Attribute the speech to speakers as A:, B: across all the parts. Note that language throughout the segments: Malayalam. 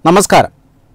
A: നമസ്കാരം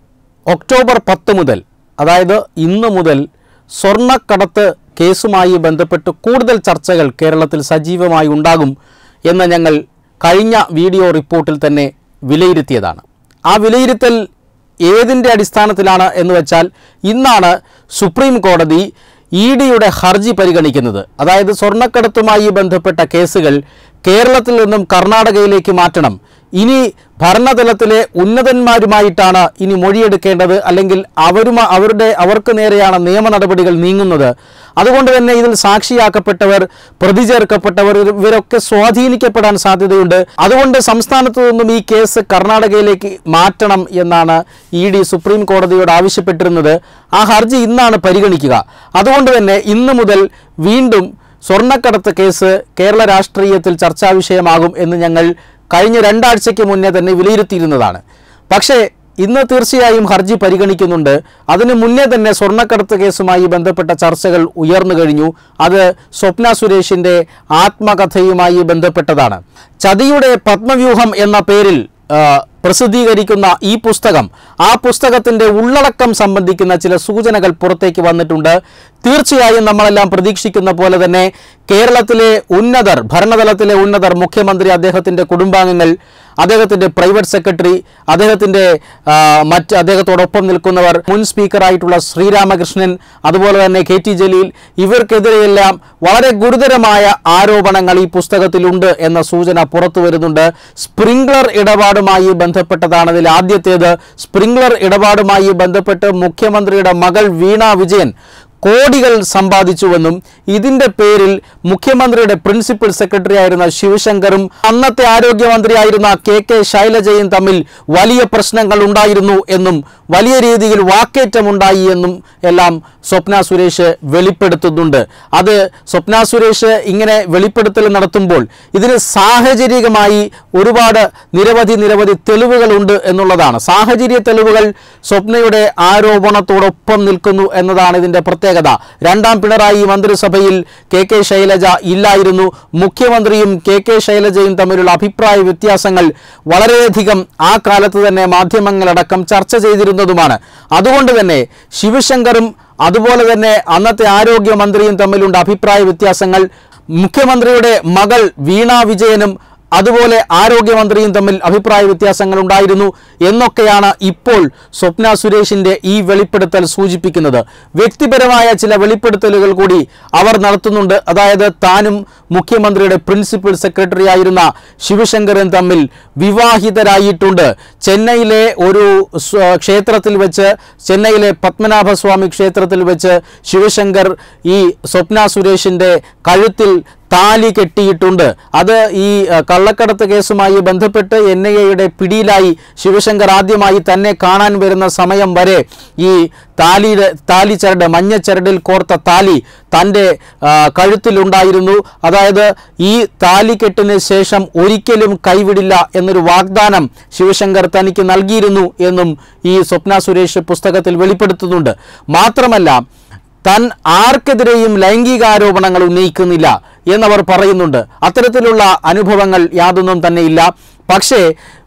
A: ഒക്ടോബർ പത്ത് മുതൽ അതായത് ഇന്ന് മുതൽ സ്വർണ്ണക്കടത്ത് കേസുമായി ബന്ധപ്പെട്ട് കൂടുതൽ ചർച്ചകൾ കേരളത്തിൽ സജീവമായി ഉണ്ടാകും എന്ന് ഞങ്ങൾ കഴിഞ്ഞ വീഡിയോ റിപ്പോർട്ടിൽ തന്നെ വിലയിരുത്തിയതാണ് ആ വിലയിരുത്തൽ ഏതിൻ്റെ അടിസ്ഥാനത്തിലാണ് എന്ന് വെച്ചാൽ ഇന്നാണ് സുപ്രീം കോടതി ഇ ഡിയുടെ ഹർജി പരിഗണിക്കുന്നത് അതായത് സ്വർണ്ണക്കടത്തുമായി ബന്ധപ്പെട്ട കേസുകൾ കേരളത്തിൽ നിന്നും കർണാടകയിലേക്ക് മാറ്റണം ഇനി ഭരണതലത്തിലെ ഉന്നതന്മാരുമായിട്ടാണ് ഇനി മൊഴിയെടുക്കേണ്ടത് അല്ലെങ്കിൽ അവരുമാ അവരുടെ അവർക്ക് നേരെയാണ് നിയമ നടപടികൾ നീങ്ങുന്നത് അതുകൊണ്ട് തന്നെ ഇതിൽ സാക്ഷിയാക്കപ്പെട്ടവർ പ്രതി ചേർക്കപ്പെട്ടവർ ഇവർ- ഇവരൊക്കെ സ്വാധീനിക്കപ്പെടാൻ സാധ്യതയുണ്ട് അതുകൊണ്ട് സംസ്ഥാനത്തു നിന്നും ഈ കേസ് കർണാടകയിലേക്ക് മാറ്റണം എന്നാണ് ഇ ഡി സുപ്രീം കോടതിയോട് ആവശ്യപ്പെട്ടിരുന്നത് ആ ഹർജി ഇന്നാണ് പരിഗണിക്കുക അതുകൊണ്ട് തന്നെ ഇന്ന് മുതൽ വീണ്ടും സ്വർണ്ണക്കടത്ത് കേസ് കേരള രാഷ്ട്രീയത്തിൽ ചർച്ചാ വിഷയമാകും എന്ന് ഞങ്ങൾ കഴിഞ്ഞ രണ്ടാഴ്ചയ്ക്ക് മുന്നേ തന്നെ വിലയിരുത്തിയിരുന്നതാണ് പക്ഷേ ഇന്ന് തീർച്ചയായും ഹർജി പരിഗണിക്കുന്നുണ്ട് അതിനു മുന്നേ തന്നെ സ്വർണ്ണക്കടത്ത് കേസുമായി ബന്ധപ്പെട്ട ചർച്ചകൾ ഉയർന്നു കഴിഞ്ഞു അത് സ്വപ്ന സുരേഷിൻ്റെ ആത്മകഥയുമായി ബന്ധപ്പെട്ടതാണ് ചതിയുടെ പത്മവ്യൂഹം എന്ന പേരിൽ ആ, പ്രസിദ്ധീകരിക്കുന്ന ഈ പുസ്തകം ആ പുസ്തകത്തിൻ്റെ ഉള്ളടക്കം സംബന്ധിക്കുന്ന ചില സൂചനകൾ പുറത്തേക്ക് വന്നിട്ടുണ്ട് തീർച്ചയായും നമ്മളെല്ലാം പ്രതീക്ഷിക്കുന്ന പോലെ തന്നെ കേരളത്തിലെ ഉന്നതർ ഭരണതലത്തിലെ ഉന്നതർ മുഖ്യമന്ത്രി അദ്ദേഹത്തിൻ്റെ കുടുംബാംഗങ്ങൾ അദ്ദേഹത്തിൻ്റെ പ്രൈവറ്റ് സെക്രട്ടറി അദ്ദേഹത്തിൻ്റെ ആ, മറ്റ് അദ്ദേഹത്തോടൊപ്പം നിൽക്കുന്നവർ മുൻ സ്പീക്കറായിട്ടുള്ള ശ്രീരാമകൃഷ്ണൻ അതുപോലെ തന്നെ കെ ടി ജലീൽ ഇവർക്കെതിരെയെല്ലാം വളരെ ഗുരുതരമായ ആരോപണങ്ങൾ ഈ പുസ്തകത്തിലുണ്ട് എന്ന സൂചന പുറത്തു വരുന്നുണ്ട് സ്പ്രിംഗ്ലർ ഇടപാടുമായി ബന്ധപ്പെട്ടതാണ് ഇതിൽ ആദ്യത്തേത് സ്പ്രിംഗ്ലർ ഇടപാടുമായി ബന്ധപ്പെട്ട് മുഖ്യമന്ത്രിയുടെ മകൾ വീണ വിജയൻ കോടികൾ സമ്പാദിച്ചുവെന്നും ഇതിന്റെ പേരിൽ മുഖ്യമന്ത്രിയുടെ പ്രിൻസിപ്പൽ സെക്രട്ടറി ആയിരുന്ന ശിവശങ്കറും അന്നത്തെ ആരോഗ്യമന്ത്രിയായിരുന്ന കെ കെ ശൈലജയും തമ്മിൽ വലിയ പ്രശ്നങ്ങൾ ഉണ്ടായിരുന്നു എന്നും വലിയ രീതിയിൽ വാക്കേറ്റമുണ്ടായി എന്നും എല്ലാം സ്വപ്ന സുരേഷ് വെളിപ്പെടുത്തുന്നുണ്ട് അത് സ്വപ്ന സുരേഷ് ഇങ്ങനെ വെളിപ്പെടുത്തൽ നടത്തുമ്പോൾ ഇതിന് സാഹചര്യമായി ഒരുപാട് നിരവധി നിരവധി തെളിവുകളുണ്ട് എന്നുള്ളതാണ് സാഹചര്യ തെളിവുകൾ സ്വപ്നയുടെ ആരോപണത്തോടൊപ്പം നിൽക്കുന്നു എന്നതാണ് ഇതിന്റെ പ്രത്യേകത രണ്ടാം പിണറായി മന്ത്രിസഭയിൽ കെ കെ ശൈലജ ഇല്ലായിരുന്നു മുഖ്യമന്ത്രിയും കെ കെ ശൈലജയും തമ്മിലുള്ള അഭിപ്രായ വ്യത്യാസങ്ങൾ വളരെയധികം ആ കാലത്ത് തന്നെ മാധ്യമങ്ങളടക്കം ചർച്ച ചെയ്തിരുന്നതുമാണ് അതുകൊണ്ട് തന്നെ ശിവശങ്കറും അതുപോലെ തന്നെ അന്നത്തെ ആരോഗ്യമന്ത്രിയും തമ്മിലുണ്ട് അഭിപ്രായ വ്യത്യാസങ്ങൾ മുഖ്യമന്ത്രിയുടെ മകൾ വീണ വിജയനും അതുപോലെ ആരോഗ്യമന്ത്രിയും തമ്മിൽ അഭിപ്രായ വ്യത്യാസങ്ങൾ ഉണ്ടായിരുന്നു എന്നൊക്കെയാണ് ഇപ്പോൾ സ്വപ്ന സുരേഷിന്റെ ഈ വെളിപ്പെടുത്തൽ സൂചിപ്പിക്കുന്നത് വ്യക്തിപരമായ ചില വെളിപ്പെടുത്തലുകൾ കൂടി അവർ നടത്തുന്നുണ്ട് അതായത് താനും മുഖ്യമന്ത്രിയുടെ പ്രിൻസിപ്പൽ സെക്രട്ടറി ആയിരുന്ന ശിവശങ്കറും തമ്മിൽ വിവാഹിതരായിട്ടുണ്ട് ചെന്നൈയിലെ ഒരു സ്വ- ക്ഷേത്രത്തിൽ വെച്ച് ചെന്നൈയിലെ പത്മനാഭസ്വാമി ക്ഷേത്രത്തിൽ വെച്ച് ശിവശങ്കർ ഈ സ്വപ്ന സുരേഷിന്റെ കഴുത്തിൽ താലി കെട്ടിയിട്ടുണ്ട് അത് ഈ അഹ്, കള്ളക്കടത്ത് കേസുമായി ബന്ധപ്പെട്ട് എൻ ഐ എയുടെ പിടിയിലായി ശിവശങ്കർ ആദ്യമായി തന്നെ കാണാൻ വരുന്ന സമയം വരെ ഈ താലിയുടെ താലി ചരട് മഞ്ഞ ചരടിൽ കോർത്ത താലി തൻ്റെ ആ, കഴുത്തിലുണ്ടായിരുന്നു അതായത് ഈ താലികെട്ടിന് ശേഷം ഒരിക്കലും കൈവിടില്ല എന്നൊരു വാഗ്ദാനം ശിവശങ്കർ തനിക്ക് നൽകിയിരുന്നു എന്നും ഈ സ്വപ്ന സുരേഷ് പുസ്തകത്തിൽ വെളിപ്പെടുത്തുന്നുണ്ട് മാത്രമല്ല താൻ ആർക്കെതിരെയും ലൈംഗികാരോപണങ്ങൾ ഉന്നയിക്കുന്നില്ല എന്നവർ പറയുന്നുണ്ട് അത്തരത്തിലുള്ള അനുഭവങ്ങൾ യാതൊന്നും തന്നെയില്ല പക്ഷേ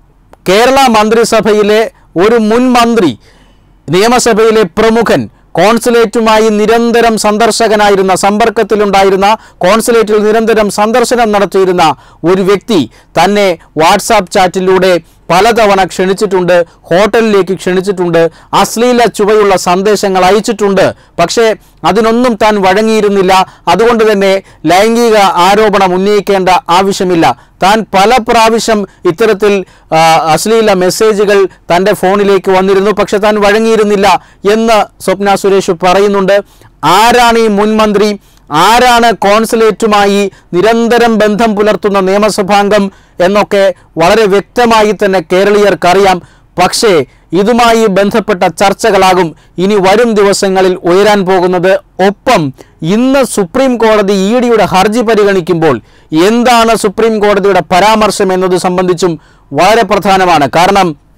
A: കേരള മന്ത്രിസഭയിലെ ഒരു മുൻ മന്ത്രി നിയമസഭയിലെ പ്രമുഖൻ കോൺസുലേറ്റുമായി നിരന്തരം സന്ദർശകനായിരുന്ന സമ്പർക്കത്തിലുണ്ടായിരുന്ന കോൺസുലേറ്റിൽ നിരന്തരം സന്ദർശനം നടത്തിയിരുന്ന ഒരു വ്യക്തി തന്നെ വാട്സാപ്പ് ചാറ്റിലൂടെ പലതവണ ക്ഷണിച്ചിട്ടുണ്ട് ഹോട്ടലിലേക്ക് ക്ഷണിച്ചിട്ടുണ്ട് അശ്ലീല ചുവയുള്ള സന്ദേശങ്ങൾ അയച്ചിട്ടുണ്ട് പക്ഷേ അതിനൊന്നും താൻ വഴങ്ങിയിരുന്നില്ല അതുകൊണ്ട് തന്നെ ലൈംഗിക ആരോപണം ഉന്നയിക്കേണ്ട ആവശ്യമില്ല താൻ പല പ്രാവശ്യം ഇത്തരത്തിൽ ആ, അശ്ലീല മെസ്സേജുകൾ തൻ്റെ ഫോണിലേക്ക് വന്നിരുന്നു പക്ഷെ താൻ വഴങ്ങിയിരുന്നില്ല എന്ന് സ്വപ്ന സുരേഷ് പറയുന്നുണ്ട് ആരാണ് ഈ മുൻ മന്ത്രി ആരാണ് കോൺസുലേറ്റുമായി നിരന്തരം ബന്ധം പുലർത്തുന്ന നിയമസഭാംഗം എന്നൊക്കെ വളരെ വ്യക്തമായി തന്നെ കേരളീയർക്കറിയാം പക്ഷേ ഇതുമായി ബന്ധപ്പെട്ട ചർച്ചകളാകും ഇനി വരും ദിവസങ്ങളിൽ ഉയരാൻ പോകുന്നത് ഒപ്പം ഇന്ന് സുപ്രീം കോടതി ഇ ഡിയുടെ ഹർജി പരിഗണിക്കുമ്പോൾ എന്താണ് സുപ്രീം കോടതിയുടെ പരാമർശം എന്നത് സംബന്ധിച്ചും വളരെ പ്രധാനമാണ് കാരണം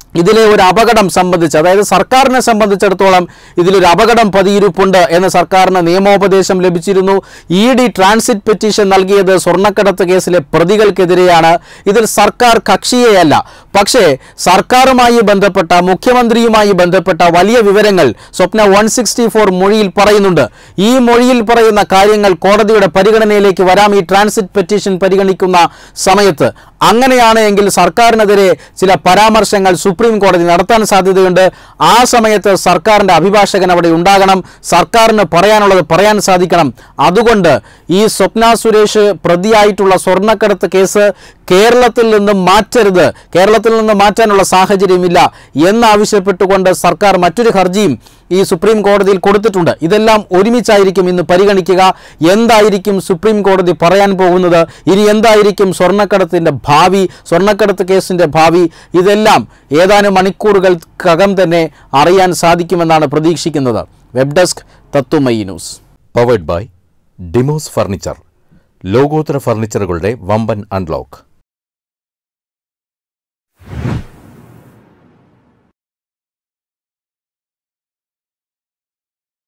A: ഇതിലെ ഒരു അപകടം സംബന്ധിച്ച് അതായത് സർക്കാരിനെ സംബന്ധിച്ചിടത്തോളം ഇതിലൊരു അപകടം പതിയിരിപ്പുണ്ട് എന്ന് സർക്കാരിന് നിയമോപദേശം ലഭിച്ചിരുന്നു ഇ ഡി ട്രാൻസിറ്റ് പെറ്റീഷൻ നൽകിയത് സ്വർണ്ണക്കടത്ത് കേസിലെ പ്രതികൾക്കെതിരെയാണ് ഇതിൽ സർക്കാർ കക്ഷിയെയല്ല പക്ഷേ സർക്കാരുമായി ബന്ധപ്പെട്ട മുഖ്യമന്ത്രിയുമായി ബന്ധപ്പെട്ട വലിയ വിവരങ്ങൾ സ്വപ്ന വൺ സിക്സ്റ്റി ഫോർ മൊഴിയിൽ പറയുന്നുണ്ട് ഈ മൊഴിയിൽ പറയുന്ന കാര്യങ്ങൾ കോടതിയുടെ പരിഗണനയിലേക്ക് വരാം ഈ ട്രാൻസിറ്റ് പെറ്റീഷൻ പരിഗണിക്കുന്ന സമയത്ത് അങ്ങനെയാണ് എങ്കിൽ സർക്കാരിനെതിരെ ചില പരാമർശങ്ങൾ സുപ്രീം കോടതി നടത്താൻ സാധ്യതയുണ്ട് ആ സമയത്ത് സർക്കാരിൻ്റെ അഭിഭാഷകൻ അവിടെ ഉണ്ടാകണം സർക്കാരിന് പറയാനുള്ളത് പറയാൻ സാധിക്കണം അതുകൊണ്ട് ഈ സ്വപ്ന സുരേഷ് പ്രതിയായിട്ടുള്ള സ്വർണ്ണക്കടത്ത് കേസ് കേരളത്തിൽ നിന്ന് മാറ്റരുത് കേരളത്തിൽ നിന്ന് മാറ്റാനുള്ള സാഹചര്യമില്ല എന്നാവശ്യപ്പെട്ടുകൊണ്ട് സർക്കാർ മറ്റൊരു ഹർജിയും ഈ സുപ്രീം കോടതിയിൽ കൊടുത്തിട്ടുണ്ട് ഇതെല്ലാം ഒരുമിച്ചായിരിക്കും ഇന്ന് പരിഗണിക്കുക എന്തായിരിക്കും സുപ്രീം കോടതി പറയാൻ പോകുന്നത് ഇനി എന്തായിരിക്കും സ്വർണ്ണക്കടത്തിൻ്റെ ഭാവി സ്വർണ്ണക്കടത്ത് കേസിൻ്റെ ഭാവി ഇതെല്ലാം ഏതാനും മണിക്കൂറുകൾക്കകം തന്നെ അറിയാൻ സാധിക്കുമെന്നാണ് പ്രതീക്ഷിക്കുന്നത് web desk Tatwamayi news
B: powered by Dimos furniture ലോകോത്തര ഫർണിച്ചറുകളുടെ വമ്പൻ അൺലോക്ക്